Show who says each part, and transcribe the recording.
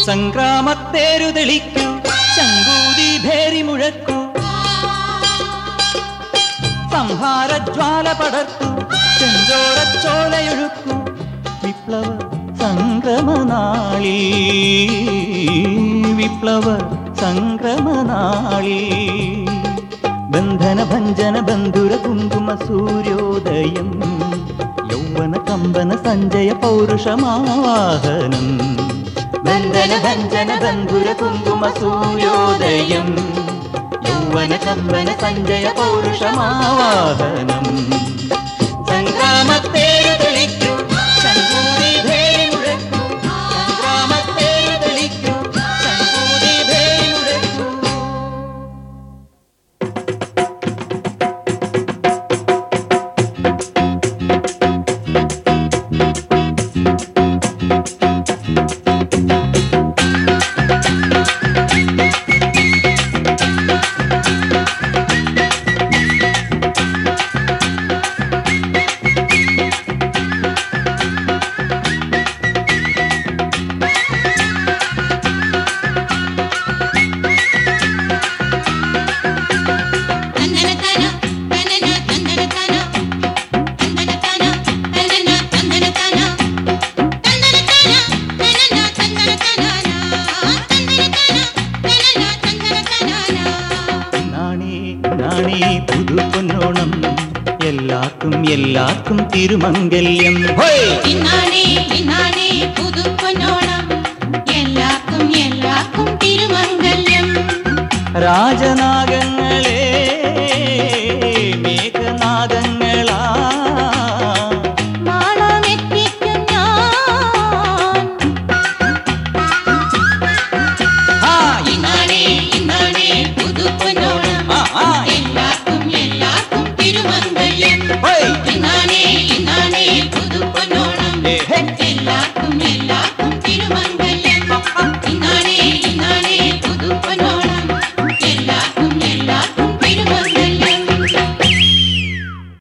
Speaker 1: സംഗ്രാമത്തേരു തെളിക്കൂ ശങ്കൂതി ഭേരി മുഴക്കൂ സംഹാരജ്വാല പടർക്കൂ ചെഞ്ചോരച്ചോലയൊഴുക്കൂ വിപ്ലവ സംക്രമനാളി വിപ്ലവ സംക്രമനാളി ബന്ധന ഭഞ്ജന ബന്ധുര കുങ്കുമ സൂര്യോദയം യൗവന കമ്പന സഞ്ജയ പൗരുഷമാവാഹനം ബന്ധന ഭഞ്ജന ബന്ധുര കുങ്കുമ സൂര്യോദയം യൗവന കമ്പന സഞ്ജയ പൗരുഷമാവാഹനം സംഗ്രാമത്തേരു തെളിക്കൂ ശങ്കൂതി ഭേരി മുഴക്കൂ സംഗ്രാമത്തേരു തെളിക്കൂ ശങ്കൂതി ഭേരി മുഴക്കൂ
Speaker 2: തന്നനതന തന്നന തന്നനതന തന്നനതന തന്നന തന്നനതന തന്നനതന തന്നന തന്നനതന തന്നനതന തന്നന തന്നനതന
Speaker 1: നാണേ നാണേ പുതു പൊന്നോണം എല്ലാവർക്കും എല്ലാവർക്കും തിരുമംഗല്യം ഹോയ്
Speaker 2: ഇന്നാണേ ഇന്നാണേ പുതുപ്പൊന്നോണം എല്ലാവർക്കും എല്ലാവർക്കും തിരുമംഗല്യം
Speaker 1: രാജനാഗങ്ങളെ മേഘനാഗങ്ങളാ
Speaker 2: മാളമെത്തിക്കും ഞാൻ
Speaker 1: ആ,
Speaker 2: ഇന്നാണേ ഇന്നാണേ പുതുപ്പൊന്നോണം
Speaker 1: ആ, ആ,
Speaker 2: എല്ലാവർക്കും എല്ലാവർക്കും തിരുമംഗല്യം
Speaker 1: ഹോയ്.
Speaker 2: ഇന്നാണേ ഇന്നാണേ പുതുപ്പൊന്നോണം
Speaker 1: ഏ, ഹേ.
Speaker 2: എല്ലാവർക്കും എല്ലാവർക്കും